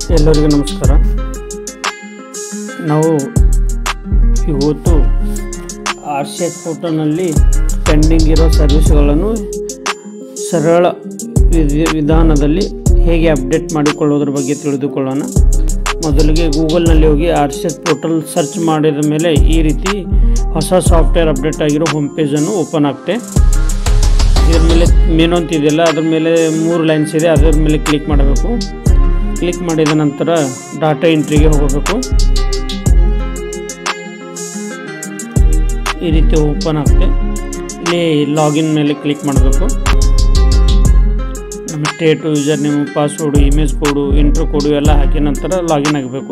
ಎಲ್ಲರಿಗೂ ನಮಸ್ಕಾರ ನಾವು ಇವತ್ತು ಆರ್ ಸಿ ಎಸ್ ಪೋರ್ಟಲ್ನಲ್ಲಿ ಪೆಂಡಿಂಗ್ ಇರೋ ಸರ್ವಿಸ್ಗಳನ್ನು ಸರಳ ವಿಧಿ- ವಿಧಾನದಲ್ಲಿ ಹೇಗೆ ಅಪ್ಡೇಟ್ ಮಾಡಿಕೊಳ್ಳೋದ್ರ ಬಗ್ಗೆ ತಿಳಿದುಕೊಳ್ಳೋಣ ಮೊದಲಿಗೆ ಗೂಗಲ್ನಲ್ಲಿ ಹೋಗಿ R C S portal search ಮಾಡಿದ ಮೇಲೆ ಈ ರೀತಿ ಹೊಸ ಸಾಫ್ಟ್ವೇರ್ ಅಪ್ಡೇಟ್ ಆಗಿರೋ ಹೋಮ್ ಪೇಜನ್ನು ಓಪನ್ ಆಗುತ್ತೆ ಇದ್ರ ಮೇಲೆ ಮೆನು ಅಂತ ಇದೆಯಲ್ಲ ಅದ್ರ ಮೇಲೆ ಮೂರು ಲೈನ್ಸ್ ಇದೆ ಅದರ ಮೇಲೆ ಕ್ಲಿಕ್ ಮಾಡಬೇಕು ಕ್ಲಿಕ್ ಮಾಡಿದ ನಂತರ ಡಾಟಾ ಎಂಟ್ರಿಗೆ ಹೋಗಬೇಕು ಈ ರೀತಿ ಓಪನ್ ಆಗುತ್ತೆ ಇಲ್ಲಿ ಲಾಗಿನ್ ಮೇಲೆ ಕ್ಲಿಕ್ ಮಾಡಬೇಕು ನಮ್ಮ state user name password image code intro code ಎಲ್ಲ ಹಾಕಿದ ನಂತರ ಲಾಗಿನ್ ಆಗಬೇಕು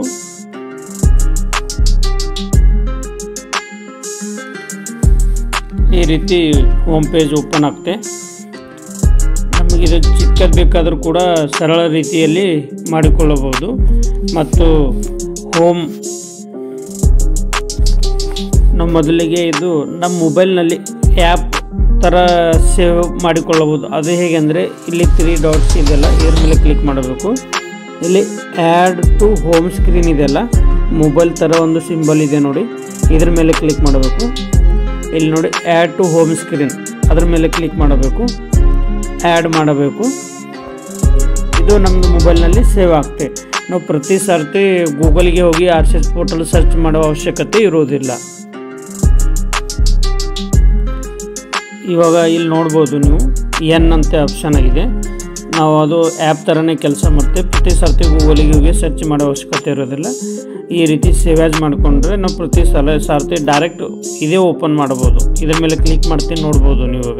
ಈ ರೀತಿ ಹೋಮ್ ಪೇಜ್ ಓಪನ್ ಆಗುತ್ತೆ ನಮಗಿದು ಚಿಕ್ಕದು ಬೇಕಾದರೂ ಕೂಡ ಸರಳ ರೀತಿಯಲ್ಲಿ ಮಾಡಿಕೊಳ್ಳಬಹುದು ಮತ್ತು ಹೋಮ್ ನಮ್ಮ ಮೊದಲಿಗೆ ಇದು ನಮ್ಮ ಮೊಬೈಲ್ನಲ್ಲಿ ಆ್ಯಪ್ ಥರ ಸೇವ್ ಮಾಡಿಕೊಳ್ಳಬಹುದು ಅದು ಹೇಗೆ ಅಂದರೆ ಇಲ್ಲಿ ತ್ರೀ ಡಾಟ್ಸ್ ಇದೆಯಲ್ಲ ಇದ್ರ ಮೇಲೆ ಕ್ಲಿಕ್ ಮಾಡಬೇಕು ಇಲ್ಲಿ ಆ್ಯಡ್ ಟು ಹೋಮ್ ಸ್ಕ್ರೀನ್ ಇದೆಯಲ್ಲ ಮೊಬೈಲ್ ಥರ ಒಂದು ಸಿಂಬಲ್ ಇದೆ ನೋಡಿ ಇದ್ರ ಮೇಲೆ ಕ್ಲಿಕ್ ಮಾಡಬೇಕು ಇಲ್ಲಿ ನೋಡಿ ಆ್ಯಡ್ ಟು ಹೋಮ್ ಸ್ಕ್ರೀನ್ ಅದ್ರ ಮೇಲೆ ಕ್ಲಿಕ್ ಮಾಡಬೇಕು ಆ್ಯಡ್ ಮಾಡಬೇಕು ಇದು ನಮ್ಮದು ಮೊಬೈಲ್ನಲ್ಲಿ ಸೇವ್ ಆಗ್ತೆ ನಾವು ಪ್ರತಿ ಸರ್ತಿ ಗೂಗಲ್ಗೆ ಹೋಗಿ R C S portal search ಮಾಡೋ ಅವಶ್ಯಕತೆ ಇರೋದಿಲ್ಲ ಇವಾಗ ಇಲ್ಲಿ ನೋಡ್ಬೋದು ನೀವು ಎನ್ ಅಂತ ಆಪ್ಷನ್ ಆಗಿದೆ ನಾವು ಅದು ಆ್ಯಪ್ ಥರನೇ ಕೆಲಸ ಮಾಡ್ತೇವೆ ಪ್ರತಿ ಸರ್ತಿ ಗೂಗಲಿಗೆ ಹೋಗಿ ಸರ್ಚ್ ಮಾಡೋ ಅವಶ್ಯಕತೆ ಇರೋದಿಲ್ಲ ಈ ರೀತಿ ಸೇವ್ ಆ್ಯಸ್ ಮಾಡಿಕೊಂಡ್ರೆ ನಾವು ಪ್ರತಿ ಸಲ ಸರ್ತಿ ಡೈರೆಕ್ಟ್ ಇದೇ ಓಪನ್ ಮಾಡ್ಬೋದು ಇದ್ರ ಮೇಲೆ ಕ್ಲಿಕ್ ಮಾಡ್ತೀನಿ ನೋಡ್ಬೋದು ನೀವು ಇವಾಗ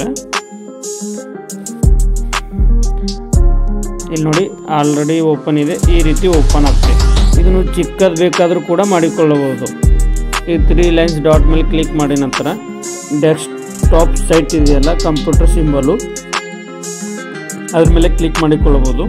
ಇಲ್ಲಿ ನೋಡಿ ಆಲ್ರೆಡಿ ಓಪನ್ ಇದೆ ಈ ರೀತಿ ಓಪನ್ ಆಗ್ತದೆ ಇದನ್ನು ಚಿಕ್ಕದು ಬೇಕಾದರೂ ಕೂಡ ಮಾಡಿಕೊಳ್ಳಬಹುದು ಈ ತ್ರೀ ಲೈನ್ಸ್ ಡಾಟ್ ಮೇಲೆ ಕ್ಲಿಕ್ ಮಾಡಿದ ನಂತರ ಡೆಸ್ಕ್ಟಾಪ್ ಸೈಟ್ ಇದೆಯಲ್ಲ ಕಂಪ್ಯೂಟರ್ ಸಿಂಬಲು ಅದ್ರ ಮೇಲೆ ಕ್ಲಿಕ್ ಮಾಡಿಕೊಳ್ಳಬಹುದು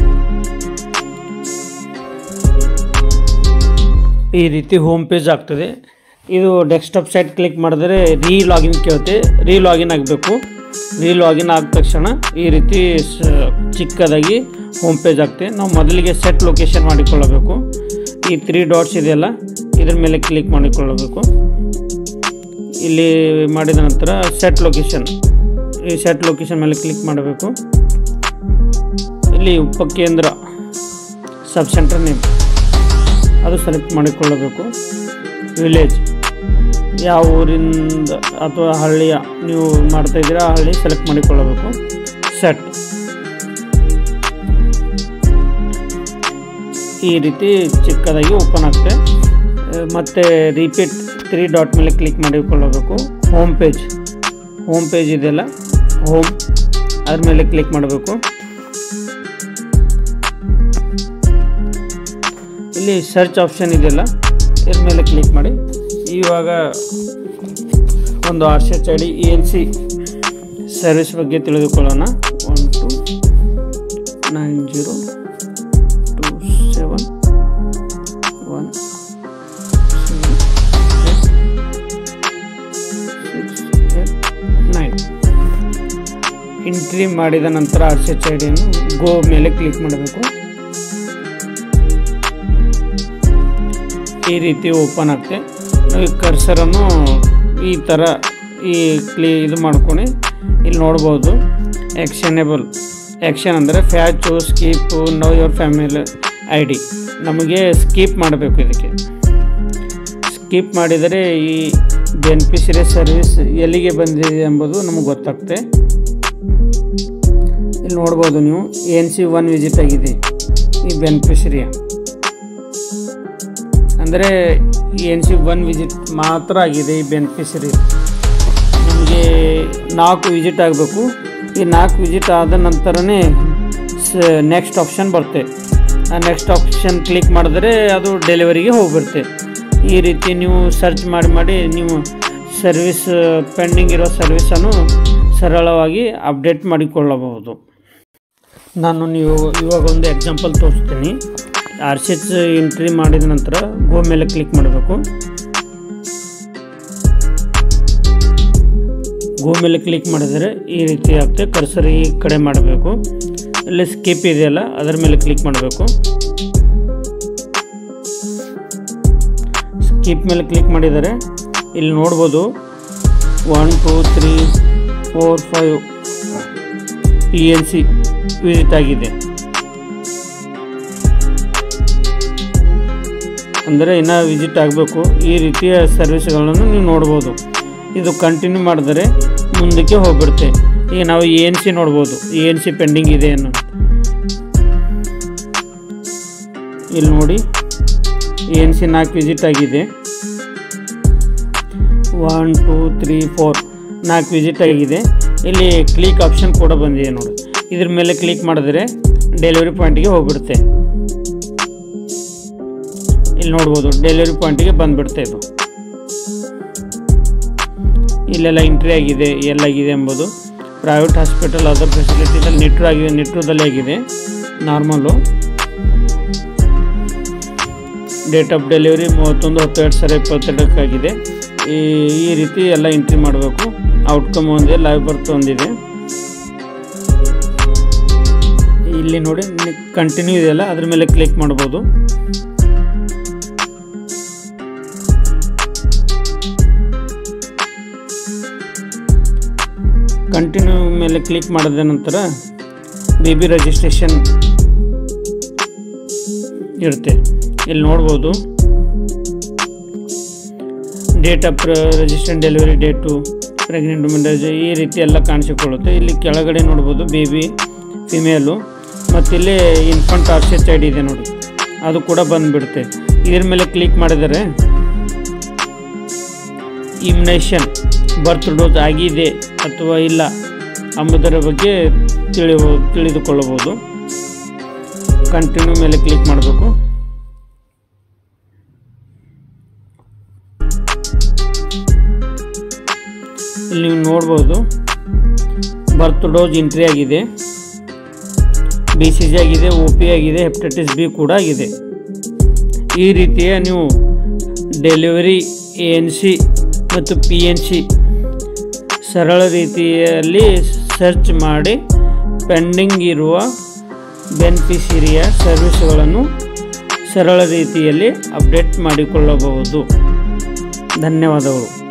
ಈ ರೀತಿ ಹೋಮ್ ಪೇಜ್ ಆಗ್ತದೆ ಇದು ಡೆಸ್ಕ್ಟಾಪ್ ಸೈಟ್ ಕ್ಲಿಕ್ ಮಾಡಿದ್ರೆ ರೀ ಲಾಗಿನ್ ಕೇಳುತ್ತೆ ರೀ ಲಾಗಿನ್ ಆಗಬೇಕು ರೀ ಲಾಗಿನ್ ಆದ ತಕ್ಷಣ ಈ ರೀತಿ ಸ- ಚಿಕ್ಕದಾಗಿ ಹೋಮ್ ಪೇಜ್ ಆಗ್ತದೆ ನಾವು ಮೊದಲಿಗೆ ಸೆಟ್ ಲೊಕೇಶನ್ ಮಾಡಿಕೊಳ್ಳಬೇಕು ಈ ತ್ರೀ ಡಾಟ್ಸ್ ಇದೆಯಲ್ಲ ಇದ್ರ ಮೇಲೆ ಕ್ಲಿಕ್ ಮಾಡಿಕೊಳ್ಳಬೇಕು ಇಲ್ಲಿ ಮಾಡಿದ ನಂತರ ಸೆಟ್ ಲೊಕೇಶನ್ ಈ ಸೆಟ್ ಲೊಕೇಶನ್ ಮೇಲೆ ಕ್ಲಿಕ್ ಮಾಡಬೇಕು ಇಲ್ಲಿ ಉಪಕೇಂದ್ರ ಸಬ್ ಸೆಂಟರ್ ನೇಮ್ ಅದು ಸೆಲೆಕ್ಟ್ ಮಾಡಿಕೊಳ್ಳಬೇಕು ವಿಲೇಜ್ ಯಾವ ಊರಿಂದ ಅಥವಾ ಹಳ್ಳಿಯ ನೀವು ಮಾಡ್ತಾ ಇದ್ದೀರಾ ಆ ಹಳ್ಳಿ ಸೆಲೆಕ್ಟ್ ಮಾಡಿಕೊಳ್ಳಬೇಕು ಸೆಟ್ ಈ ರೀತಿ ಚಿಕ್ಕದಾಗಿ ಓಪನ್ ಆಗುತ್ತೆ ಅಹ್, ಮತ್ತೆ ರಿಪೀಟ್ ತ್ರೀ ಡಾಟ್ ಮೇಲೆ ಕ್ಲಿಕ್ ಮಾಡಿಕೊಳ್ಳಬೇಕು ಹೋಮ್ ಪೇಜ್ ಹೋಮ್ ಪೇಜ್ ಇದೆಯಲ್ಲ ಹೋಮ್ ಅದ್ರ ಮೇಲೆ ಕ್ಲಿಕ್ ಮಾಡಬೇಕು ಇಲ್ಲಿ ಸರ್ಚ್ ಆಪ್ಷನ್ ಇದೆಯಲ್ಲ ಇದ್ರ ಮೇಲೆ ಕ್ಲಿಕ್ ಮಾಡಿ ಇವಾಗ ಒಂದು R C H I D E N C service ಬಗ್ಗೆ ತಿಳಿದುಕೊಳ್ಳೋಣ one two nine zero two seven one nine entry ಮಾಡಿದ ನಂತರ ಆರ್ ಸಿ ಎಚ್ ಐ ಡಿಯನ್ನು ಗೋ ಮೇಲೆ ಕ್ಲಿಕ್ ಮಾಡಬೇಕು ಈ ರೀತಿ ಓಪನ್ ಆಗುತ್ತೆ ನಾವು ಈ ಕರ್ಸರನ್ನು ಈ ಥರ ಈ ಕ್ಲೀ ಇದು ಮಾಡ್ಕೊಂಡು ಇಲ್ಲಿ ನೋಡ್ಬೋದು ಆ್ಯಕ್ಷನೇಬಲ್ ಆ್ಯಕ್ಷನ್ ಅಂದರೆ ಫ್ಯಾಚು skip know your family I D ನಮಗೆ ಸ್ಕೀಪ್ ಮಾಡಬೇಕು ಇದಕ್ಕೆ ಸ್ಕಿಪ್ ಮಾಡಿದರೆ ಈ ಬೆನಿಫಿಷರಿ ಸರ್ವಿಸ್ ಎಲ್ಲಿಗೆ ಬಂದಿದೆ ಎಂಬುದು ನಮಗೆ ಗೊತ್ತಾಗುತ್ತೆ ಇಲ್ಲಿ ನೋಡ್ಬೋದು ನೀವು ಎನ್ ಸಿ ಒನ್ ವಿಸಿಟ್ ಆಗಿದೆ ಈ ಬೆನಿಫಿಷರಿಯ ಅಂದರೆ ಎನ್ ಸಿ ಒನ್ ವಿಸಿಟ್ ಮಾತ್ರ ಆಗಿದೆ ಈ ಬೆನಿಫಿಷರಿ ನಮಗೆ ನಾಲ್ಕು ವಿಸಿಟ್ ಆಗಬೇಕು ಈ ನಾಲ್ಕು ವಿಸಿಟ್ ಆದ ನಂತರನೇ ಸ ನೆಕ್ಸ್ಟ್ ಆಪ್ಷನ್ ಬರುತ್ತೆ ಆ ನೆಕ್ಸ್ಟ್ ಆಪ್ಷನ್ ಕ್ಲಿಕ್ ಮಾಡಿದ್ರೆ ಅದು ಡೆಲಿವರಿಗೆ ಹೋಗ್ಬಿಡುತ್ತೆ ಈ ರೀತಿ ನೀವು ಸರ್ಚ್ ಮಾಡಿ ಮಾಡಿ ನೀವು ಸರ್ವಿಸ್ ಪೆಂಡಿಂಗ್ ಇರೋ ಸರ್ವಿಸನ್ನು ಸರಳವಾಗಿ ಅಪ್ಡೇಟ್ ಮಾಡಿಕೊಳ್ಳಬಹುದು ನಾನು ನೀವು ಇವಾಗ ಒಂದು ಎಕ್ಸಾಂಪಲ್ ತೋರಿಸ್ತೀನಿ ಆರ್ ಸಿ ಎಚ್ ಎಂಟ್ರಿ ಮಾಡಿದ ನಂತರ ಗೋ ಮೇಲೆ ಕ್ಲಿಕ್ ಮಾಡಬೇಕು ಗೋ ಮೇಲೆ ಕ್ಲಿಕ್ ಮಾಡಿದರೆ ಈ ರೀತಿ ಆಗುತ್ತೆ ಕರ್ಸರ್ ಈ ಕಡೆ ಮಾಡಬೇಕು ಇಲ್ಲಿ ಸ್ಕಿಪ್ ಇದೆಯಲ್ಲ ಅದರ ಮೇಲೆ ಕ್ಲಿಕ್ ಮಾಡಬೇಕು ಕೀಪ್ ಮೇಲೆ ಕ್ಲಿಕ್ ಮಾಡಿದರೆ ಇಲ್ಲಿ ನೋಡ್ಬೋದು one two three four five P N C visit ಆಗಿದೆ ಅಂದರೆ ಇನ್ನೂ ವಿಸಿಟ್ ಆಗಬೇಕು ಈ ರೀತಿಯ ಸರ್ವಿಸ್ಗಳನ್ನು ನೀವು ನೋಡ್ಬೋದು ಇದು ಕಂಟಿನ್ಯೂ ಮಾಡಿದರೆ ಮುಂದಕ್ಕೆ ಹೋಗ್ಬಿಡುತ್ತೆ ಈಗ ನಾವು ಎ ಎನ್ ಸಿ ನೋಡ್ಬೋದು ಎ ಎನ್ ಸಿ ಪೆಂಡಿಂಗ್ ಇದೆ ಅನ್ನೋ ಇಲ್ಲಿ ನೋಡಿ ಎ ಎನ್ ಸಿ ನಾಲ್ಕು ವಿಸಿಟ್ ಆಗಿದೆ ಒನ್ ಟೂ ತ್ರೀ ಫೋರ್ ನಾಲ್ಕು ವಿಸಿಟ್ ಆಗಿದೆ ಇಲ್ಲಿ ಕ್ಲಿಕ್ ಆಪ್ಷನ್ ಕೂಡ ಬಂದಿದೆ ನೋಡಿ ಇದ್ರ ಮೇಲೆ ಕ್ಲಿಕ್ ಮಾಡಿದ್ರೆ ಡೆಲಿವರಿ ಪಾಯಿಂಟಿಗೆ ಹೋಗ್ಬಿಡುತ್ತೆ ಇಲ್ಲಿ ನೋಡ್ಬೋದು ಡೆಲಿವರಿ ಪಾಯಿಂಟಿಗೆ ಬಂದ್ಬಿಡುತ್ತೆ ಇದು ಇಲ್ಲೆಲ್ಲ ಎಂಟ್ರಿ ಆಗಿದೆ ಎಲ್ಲಾಗಿದೆ ಎಂಬುದು ಪ್ರೈವೇಟ್ ಹಾಸ್ಪಿಟಲ್ ಅದರ್ ಫೆಸಿಲಿಟಿದಲ್ಲಿ ನಿಟ್ರು ಆಗಿದೆ ನಿಟ್ರದಲ್ಲಿ ಆಗಿದೆ ನಾರ್ಮಲು ಡೇಟ್ ಆಫ್ ಡೆಲಿವರಿ ಮೂವತ್ತೊಂದು ಹತ್ತು ಎರಡು ಸಾವಿರ ಇಪ್ಪತ್ತೆರಡಕ್ಕಾಗಿದೆ ಈ ಈ ರೀತಿ ಎಲ್ಲ ಎಂಟ್ರಿ ಮಾಡಬೇಕು ಔಟ್ಕಮ್ ಒಂದಿದೆ ಲೈವ್ ಬರ್ತ್ ಒಂದಿದೆ ಇಲ್ಲಿ ನೋಡಿ ಕಂಟಿನ್ಯೂ ಇದೆಯಲ್ಲ ಅದ್ರ ಮೇಲೆ ಕ್ಲಿಕ್ ಮಾಡ್ಬೋದು ಕಂಟಿನ್ಯೂ ಮೇಲೆ ಕ್ಲಿಕ್ ಮಾಡಿದ ನಂತರ ಬೇಬಿ ರಿಜಿಸ್ಟ್ರೇಷನ್ ಇರುತ್ತೆ ಇಲ್ಲಿ ನೋಡ್ಬೋದು date of registration delivery date pregnant women ಈ ರೀತಿ ಎಲ್ಲ ಕಾಣಿಸಿಕೊಳ್ಳುತ್ತೆ ಇಲ್ಲಿ ಕೆಳಗಡೆ ನೋಡ್ಬೋದು ಬೇಬಿ ಫಿಮೇಲು ಮತ್ತು ಇಲ್ಲಿ ಇನ್ಫಂಟ್ ಆರ್ಸೆಚ್ ಐ ಡಿ ಇದೆ ನೋಡಿ ಅದು ಕೂಡ ಬಂದುಬಿಡುತ್ತೆ ಇದ್ರ ಮೇಲೆ ಕ್ಲಿಕ್ ಮಾಡಿದರೆ ಇಮ್ಯುನೇಷನ್ ಬರ್ತ್ ಡೋಸ್ ಆಗಿದೆ ಅಥವಾ ಇಲ್ಲ ಎಂಬುದರ ಬಗ್ಗೆ ತಿಳಿಯ ತಿಳಿದುಕೊಳ್ಳಬಹುದು ಕಂಟಿನ್ಯೂ ಮೇಲೆ ಕ್ಲಿಕ್ ಮಾಡಬೇಕು ಇಲ್ಲಿ ನೀವು ನೋಡ್ಬೋದು ಬರ್ತ್ ಡೋಸ್ ಎಂಟ್ರಿ ಆಗಿದೆ ಬಿ ಸಿ ಜಿ ಆಗಿದೆ ಒ ಪಿ ಆಗಿದೆ ಹೆಪಟೈಟಿಸ್ ಬಿ ಕೂಡ ಆಗಿದೆ ಈ ರೀತಿಯ ನೀವು ಡೆಲಿವರಿ ಎ ಎನ್ ಸಿ ಮತ್ತು ಪಿ ಎನ್ ಸಿ ಸರಳ ರೀತಿಯಲ್ಲಿ ಸರ್ಚ್ ಮಾಡಿ ಪೆಂಡಿಂಗ್ ಇರುವ ಬೆನಿಫಿಷರಿಯ ಸರ್ವಿಸ್ಗಳನ್ನು ಸರಳ ರೀತಿಯಲ್ಲಿ ಅಪ್ಡೇಟ್ ಮಾಡಿಕೊಳ್ಳಬಹುದು ಧನ್ಯವಾದಗಳು